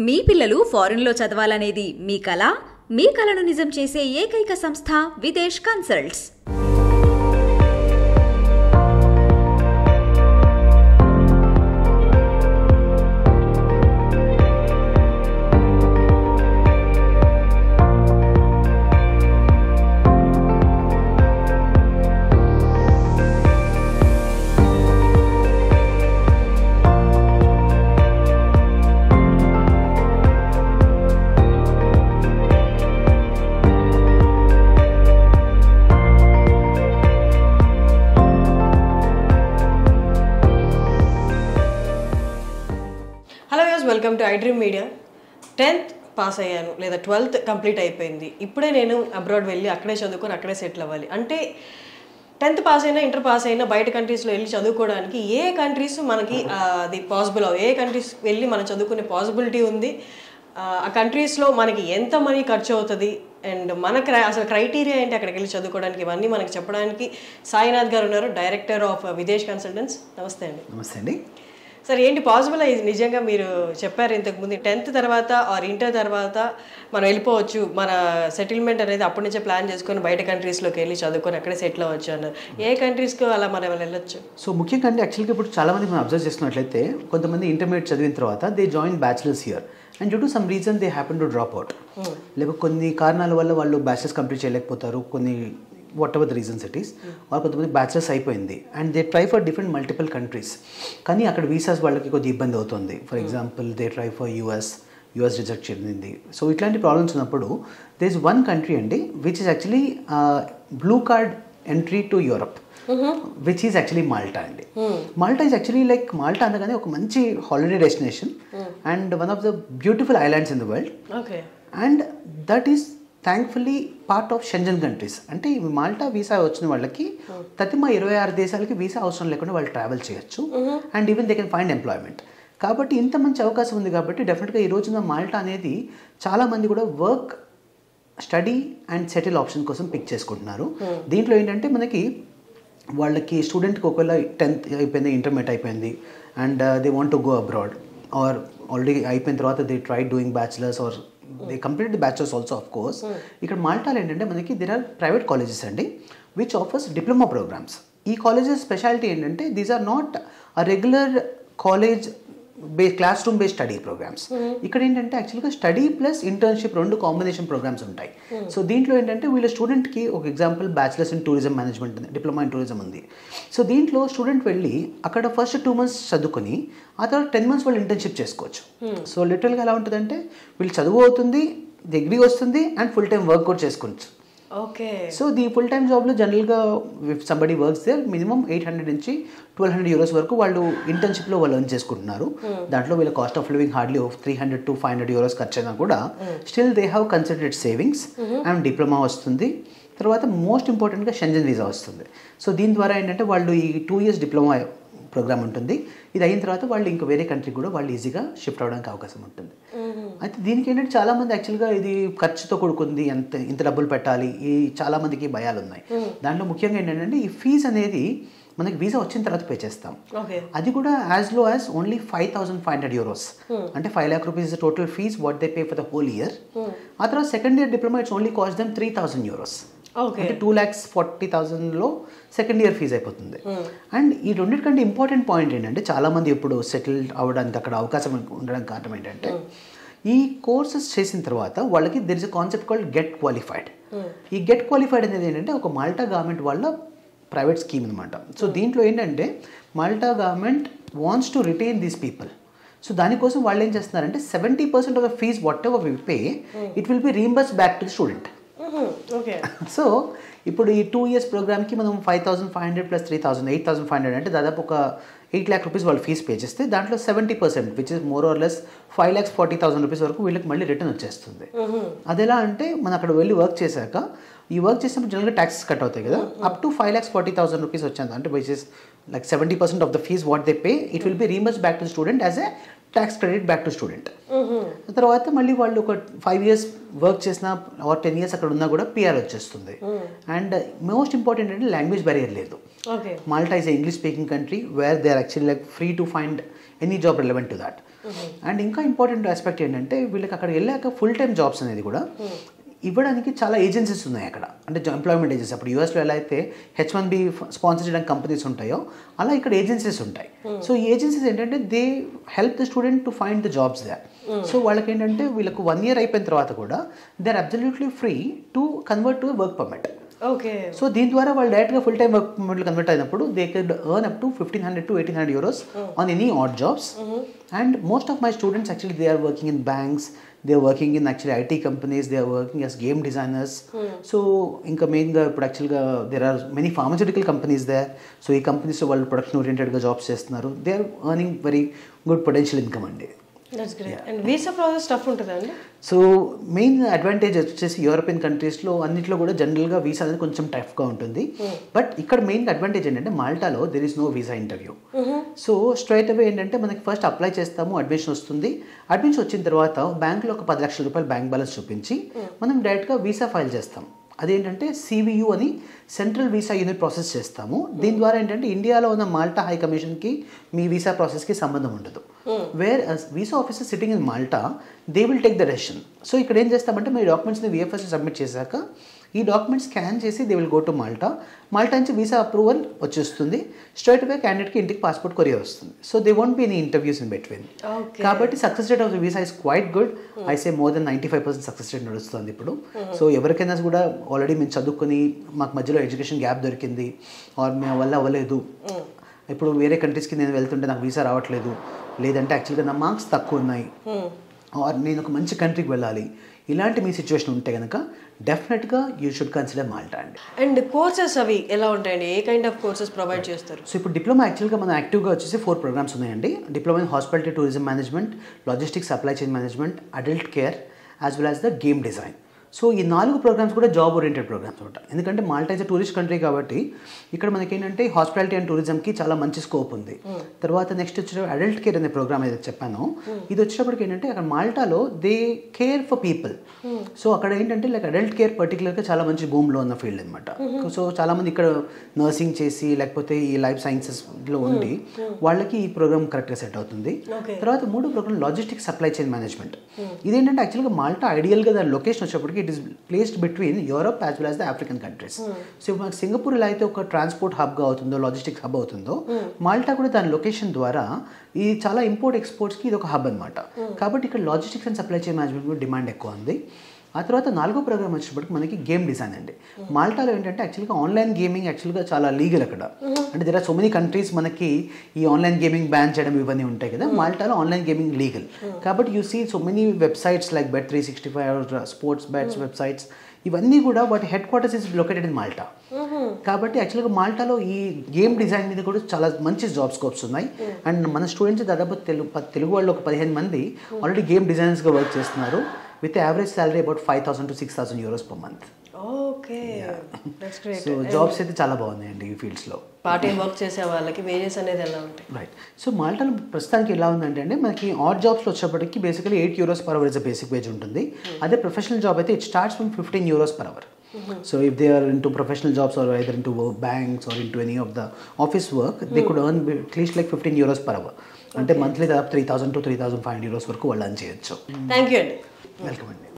మీ పిల్లలు ఫారెన్లో చదవాలనేది మీ కల మీ కలను నిజం చేసే ఏకైక సంస్థ విదేశ్ కన్సల్ట్స్ హలో యూస్ welcome to iDream media tenth pass అయ్యాను లేదా ట్వెల్త్ కంప్లీట్ అయిపోయింది ఇప్పుడే నేను అబ్రాడ్ వెళ్ళి అక్కడే చదువుకొని అక్కడే సెటిల్ అవ్వాలి అంటే టెన్త్ పాస్ అయినా ఇంటర్ పాస్ అయినా బయట కంట్రీస్లో వెళ్ళి చదువుకోవడానికి ఏ కంట్రీస్ మనకి ఆ, అది పాసిబుల్ అవ్వ ఏ కంట్రీస్ వెళ్ళి మనం చదువుకునే పాసిబిలిటీ ఉంది ఆ, ఆ కంట్రీస్లో మనకి ఎంత మనీ ఖర్చు అవుతుంది అండ్ మన క్రై అసలు క్రైటీరియా ఏంటి అక్కడికి వెళ్ళి చదువుకోవడానికి ఇవన్నీ మనకి చెప్పడానికి సాయినాథ్ గారు ఉన్నారు డైరెక్టర్ ఆఫ్ విదేశ్ కన్సల్టెంట్స్ నమస్తే అండి నమస్తే అండి సార్ ఏంటి పాసిబుల్ ఇది నిజంగా మీరు చెప్పారు ఇంతకుముందు టెన్త్ తర్వాత ఆర్ ఇంటర్ తర్వాత మనం వెళ్ళిపోవచ్చు మన సెటిల్మెంట్ అనేది అప్పటి నుంచే ప్లాన్ చేసుకొని బయట కంట్రీస్లోకి వెళ్ళి చదువుకొని అక్కడే సెటిల్ అవ్వచ్చు అన్నారు ఏ కంట్రీస్కి అలా మనం వెళ్ళొచ్చు సో ముఖ్యంగా అంటే యాక్చువల్గా ఇప్పుడు చాలా మంది మనం అబ్జర్వ్ చేస్తున్నట్లయితే కొంతమంది ఇంటర్మీడియట్ చదివిన తర్వాత they join bachelors year and due to some reason they happen to drop out లేకపోతే కొన్ని కారణాల వల్ల వాళ్ళు బ్యాచిలర్స్ కంప్లీట్ చేయలేకపోతారు కొన్ని whatever the reasons it is వాళ్ళు కొంతమంది బ్యాచిలర్స్ అయిపోయింది and they try for different multiple countries కానీ అక్కడ వీసాస్ వాళ్ళకి కొద్దిగా ఇబ్బంది అవుతుంది for example they try for US US reject చెందింది సో ఇట్లాంటి ప్రాబ్లమ్స్ ఉన్నప్పుడు దే ఇస్ వన్ కంట్రీ అండి which is actually blue card entry to Europe which is actually Malta అండి Malta is actually like Malta అనగానే ఒక మంచి holiday destination and one of the beautiful islands in the world okay and that is thankfully part of Schengen countries అంటే ఈ Malta visa వచ్చిన వాళ్ళకి తతిమ ఇరవై ఆరు దేశాలకి వీసా అవసరం లేకుండా వాళ్ళు ట్రావెల్ చేయొచ్చు and even they can find employment కాబట్టి ఇంత మంచి అవకాశం ఉంది కాబట్టి డెఫినెట్గా ఈ రోజున మాల్టా అనేది చాలామంది కూడా work study and settle option కోసం పిక్ చేసుకుంటున్నారు దీంట్లో ఏంటంటే మనకి వాళ్ళకి స్టూడెంట్కి ఒకవేళ టెన్త్ అయిపోయింది ఇంటర్మీడియట్ అయిపోయింది and they want to go abroad or already అయిపోయిన తర్వాత they try doing bachelors or they complete the bachelors also of course ఇక్కడ మాల్టాలో ఏంటంటే మనకి దేర్ ఆర్ ప్రైవేట్ కాలేజెస్ అండి విచ్ ఆఫర్స్ డిప్లొమా ప్రోగ్రామ్స్ ఈ కాలేజెస్ స్పెషాలిటీ ఏంటంటే these are not a regular college బే classroom based study programs ఇక్కడ ఏంటంటే యాక్చువల్గా స్టడీ ప్లస్ ఇంటర్న్షిప్ రెండు కాంబినేషన్ ప్రోగ్రామ్స్ ఉంటాయి సో దీంట్లో ఏంటంటే వీళ్ళ స్టూడెంట్కి ఒక example bachelors in tourism management ఉంది డిప్లొమా ఇన్ టూరిజం ఉంది సో దీంట్లో స్టూడెంట్ వెళ్ళి అక్కడ ఫస్ట్ టూ మంత్స్ చదువుకొని ఆ తర్వాత టెన్ మంత్స్ వాళ్ళు ఇంటర్న్షిప్ చేసుకోవచ్చు సో లిటరల్గా ఎలా ఉంటుందంటే వీళ్ళు చదువు అవుతుంది డిగ్రీ వస్తుంది అండ్ ఫుల్ టైం వర్క్ కూడా చేసుకోవచ్చు okay so the full time జాబ్లో జనరల్గా somebody works there minimum eight hundred నుంచి ట్వెల్వ్ హండ్రెడ్ యూరోస్ వరకు వాళ్ళు ఇంటర్న్షిప్లో వాళ్ళు ఎర్న్ చేసుకుంటున్నారు దాంట్లో వీళ్ళ cost of living hardly three hundred to five hundred euros ఖర్చు అయినా కూడా still they have considered savings and diploma వస్తుంది తర్వాత మోస్ట్ ఇంపార్టెంట్గా షెంజన్ వీసా వస్తుంది సో దీని ద్వారా ఏంటంటే వాళ్ళు ఈ టూ ఇయర్స్ డిప్లొమా ప్రోగ్రామ్ ఉంటుంది ఇది అయిన తర్వాత వాళ్ళు ఇంకా వేరే కంట్రీకి కూడా వాళ్ళు ఈజీగా షిఫ్ట్ అవడానికి అవకాశం ఉంటుంది అయితే దీనికి ఏంటంటే చాలా మంది యాక్చువల్గా ఇది ఖర్చుతో కూడుకుంది ఎంత ఇంత డబ్బులు పెట్టాలి ఈ చాలా మందికి భయాలు ఉన్నాయి దాంట్లో ముఖ్యంగా ఏంటంటే ఈ ఫీజు అనేది మనకి వీసా వచ్చిన తర్వాత పే చేస్తాం ఓకే అది కూడా as low as only five thousand five hundred euros అంటే five lakh rupees total fees what they pay for the whole year ఆ తర్వాత second year diploma it's only cost them three thousand euros okay అంటే two lakhs forty థౌసండ్లో second year fee అయిపోతుంది అండ్ ఈ రెండింటికంటే important point ఏంటంటే చాలామంది ఇప్పుడు సెటిల్ అవ్వడానికి అక్కడ అవకాశం ఉండడానికి కారణం ఏంటంటే ఈ కోర్సెస్ చేసిన తర్వాత వాళ్ళకి there is a concept called get qualified ఈ గెట్ క్వాలిఫైడ్ అనేది ఏంటంటే ఒక మాల్టా గవర్నమెంట్ వాళ్ళ ప్రైవేట్ స్కీమ్ అనమాట సో దీంట్లో ఏంటంటే Malta government wants to retain these people so దానికోసం వాళ్ళు ఏం చేస్తున్నారంటే seventy percent of the fee whatever we pay it will be reimburse back to the student okay so ఇప్పుడు ఈ టూ ఇయర్స్ ప్రోగ్రామ్కి మనం five thousand five hundred plus three thousand eight thousand five hundred అంటే దాదాపు ఒక eight lakh rupees వాళ్ళు fee pay చేస్తే దాంట్లో seventy percent which is more or less five lakhs forty thousand rupees వరకు వీళ్ళకి మళ్ళీ రిటర్న్ వచ్చేస్తుంది అది ఎలా అంటే మనం అక్కడ వెళ్ళి వర్క్ చేశాక ఈ వర్క్ చేసినప్పుడు జనరల్గా ట్యాక్సెస్ కట్ అవుతాయి కదా up to five lakhs forty thousand rupees వచ్చింది అంటే which is like seventy percent of the fee what they pay it will be reimburse back to student as a tax credit back to student తర్వాత మళ్ళీ వాళ్ళు ఒక five years work చేసిన or ten years అక్కడ ఉన్నా కూడా PR వచ్చేస్తుంది and most important అంటే లాంగ్వేజ్ బ్యారియర్ లేదు okay Malta is English speaking country where they are actually like free to find any job relevant to that and ఇంకా important aspect ఏంటంటే వీళ్ళకి అక్కడ వెళ్ళాక ఫుల్ టైం జాబ్స్ అనేది కూడా ఇవ్వడానికి చాలా ఏజెన్సీస్ ఉన్నాయి అక్కడ అంటే ఎంప్లాయ్మెంట్ ఏజెన్సీ అప్పుడు యూఎస్లో ఎలా అయితే హెచ్ వన్ బి స్పాన్సర్ చేయడానికి కంపెనీస్ ఉంటాయో అలా ఇక్కడ ఏజెన్సీస్ ఉంటాయి సో ఈ ఏజెన్సీస్ ఏంటంటే they help the student to find the jobs they so వాళ్ళకి ఏంటంటే వీళ్ళకు వన్ ఇయర్ అయిపోయిన తర్వాత కూడా they are absolutely free to convert to work permit okay so దీని ద్వారా వాళ్ళు డైరెక్ట్గా ఫుల్ టైం వర్క్ పర్మిట్లు కన్వర్ట్ అయినప్పుడు they could earn up to fifteen hundred to eighteen hundred euros on any odd jobs and most of my students actually they are working in banks they are working in actually IT companies they are working as game designers so ఇంకా మెయిన్గా ఇప్పుడు యాక్చువల్గా there are many pharmaceutical companies they so ఈ companies వాళ్ళు production ఓరియంటెడ్గా jobs చేస్తున్నారు they are earning very good potential income అండి that's great and visa process tough ఉంటుందండి సో మెయిన్ అడ్వాంటేజ్ వచ్చేసి యూరోపియన్ కంట్రీస్లో అన్నిట్లో కూడా జనరల్గా వీసా అనేది కొంచెం టఫ్గా ఉంటుంది బట్ ఇక్కడ మెయిన్ అడ్వాంటేజ్ ఏంటంటే మాల్టాలో there is no visa interview so straight away ఏంటంటే మనకి ఫస్ట్ అప్లై చేస్తాము అడ్మిషన్ వస్తుంది అడ్మిషన్ వచ్చిన తర్వాత బ్యాంక్లో ఒక పది లక్షల రూపాయలు బ్యాంక్ బ్యాలెన్స్ చూపించి మనం డైరెక్ట్గా వీసా ఫైల్ చేస్తాం అదేంటంటే సివియు అని సెంట్రల్ వీసా యూనిట్ ప్రాసెస్ చేస్తాము దీని ద్వారా ఏంటంటే ఇండియాలో ఉన్న మాల్టా హై కమిషన్కి మీ వీసా ప్రాసెస్కి సంబంధం ఉండదు where visa officer sitting in Malta they will take the decision so ఇక్కడ ఏం చేస్తామంటే మీ డాక్యుమెంట్స్ని విఎఫ్ఎస్ సబ్మిట్ చేశాక ఈ డాక్యుమెంట్స్ స్కాన్ చేసి they will go to Malta Malta నుంచి వీసా అప్రూవల్ వచ్చేస్తుంది స్ట్రైట్ అవే క్యాండిడేట్కి ఇంటికి పాస్పోర్ట్ కొరియర్ వస్తుంది so they won't be any interviews in between Okay. కాబట్టి success rate of the visa is quite good I say more than ninety five percent success rate నడుస్తుంది ఇప్పుడు so ఎవరికైనా కూడా already మేము చదువుకొని మాకు మధ్యలో ఎడ్యుకేషన్ గ్యాప్ దొరికింది ఆర్ మేము వల్ల అవ్వలేదు ఇప్పుడు వేరే కంట్రీస్కి నేను వెళ్తుంటే నాకు వీసా రావట్లేదు లేదంటే యాక్చువల్గా నా మార్క్స్ తక్కువ ఉన్నాయి ఆర్ నేను ఒక మంచి కంట్రీకి వెళ్ళాలి ఇలాంటి మీ సిచ్యువేషన్ ఉంటే కనుక డెఫినెట్గా యూ షుడ్ కన్సిడర్ మాల్టా అండి అండ్ కోర్సెస్ అవి ఎలా ఉంటాయండి ఏ కైండ్ ఆఫ్ కోర్సెస్ ప్రొవైడ్ చేస్తారు సో ఇప్పుడు డిప్లొమా యాక్చువల్గా మనం యాక్టివ్గా వచ్చేసి ఫోర్ ప్రోగ్రామ్స్ ఉన్నాయండి diploma in hospitality tourism management logistics supply chain management adult care as well as the game design so ఈ నాలుగు ప్రోగ్రామ్స్ కూడా జాబ్ ఓరియంటెడ్ ప్రోగ్రామ్స్ ఉంటాయి ఎందుకంటే మాల్టా ఇస్ టూరిస్ట్ కంట్రీ కాబట్టి ఇక్కడ మనకి ఏంటంటే హాస్పిటాలిటీ అండ్ టూరిజంకి చాలా మంచి స్కోప్ ఉంది తర్వాత నెక్స్ట్ వచ్చే అడల్ట్ కేర్ అనే ప్రోగ్రామ్ ఏదైతే చెప్పానో ఇది వచ్చేటప్పటికి ఏంటంటే అక్కడ మాల్టాలో they care for people so అక్కడ ఏంటంటే లైక్ అడల్ట్ కేర్ పర్టికులర్గా చాలా మంచి భూమిలో ఉన్న ఫీల్డ్ అనమాట సో చాలా మంది ఇక్కడ నర్సింగ్ చేసి లేకపోతే ఈ లైఫ్ సైన్సెస్లో ఉండి వాళ్ళకి ఈ ప్రోగ్రామ్ కరెక్ట్గా సెట్ అవుతుంది Okay. తర్వాత మూడో program logistic supply chain management ఇదేంటంటే యాక్చువల్గా మాల్టా ఐడియల్గా దాని లొకేషన్ వచ్చేప్పటికి it is placed between Europe as well as the African countries so ఇప్పుడు మనకి సింగపూర్ ఎలా అయితే ఒక ట్రాన్స్పోర్ట్ హబ్గా అవుతుందో లాజిస్టిక్స్ హబ్ అవుతుందో మాల్టా కూడా దాని లొకేషన్ ద్వారా ఈ చాలా ఇంపోర్ట్ ఎక్స్పోర్ట్స్కి ఇది ఒక హబ్ అనమాట కాబట్టి ఇక్కడ logistics and supply chain management కూడా డిమాండ్ ఎక్కువ ఉంది ఆ తర్వాత నాలుగో ప్రోగ్రామ్ వచ్చేటప్పటికి మనకి గేమ్ డిజైన్ అండి మాల్టాలో ఏంటంటే యాక్చువల్గా ఆన్లైన్ గేమింగ్ యాక్చువల్గా చాలా లీగల్ అక్కడ అంటే there are so many countries మనకి ఈ ఆన్లైన్ గేమింగ్ బ్యాన్ చేయడం ఇవన్నీ ఉంటాయి కదా మాల్టాలో ఆన్లైన్ గేమింగ్ లీగల్ కాబట్టి you see so many websites like bet three sixty five sports bets websites ఇవన్నీ కూడా వాటి headquarters is located in Malta కాబట్టి యాక్చువల్గా మాల్టాలో ఈ గేమ్ డిజైన్ మీద కూడా చాలా మంచి జాబ్ స్కోప్స్ ఉన్నాయి అండ్ మన స్టూడెంట్స్ దాదాపు తెలుగు ప- తెలుగు వాళ్ళు ఒక పదిహేను మంది ఆల్రెడీ గేమ్ డిజైనర్స్గా వర్క్ చేస్తున్నారు with average salary about five thousand to six thousand euros per month okay that's great so jobs అయితే చాలా బాగున్నాయండి ఈ ఫీల్డ్స్లో పార్ట్ టైం వర్క్ చేసే వాళ్ళకి వేజెస్ అనేది ఎలా ఉంటాయి రైట్ సో మాల్టాలో ప్రస్తుతానికి ఎలా ఉందంటే అండి మనకి ఆడ్ జాబ్స్లో వచ్చేప్పటికి basically eight euros per hour is basic wage ఉంటుంది అదే ప్రొఫెషనల్ జాబ్ అయితే it starts from fifteen euros per hour so if they are into professional jobs or either into banks or into any of the office work they could earn at least like fifteen euros per hour అంటే monthly దాదాపు three thousand to three thousand five hundred euros వరకు వాళ్ళు earn చేయొచ్చు thank you అండి welcome అండి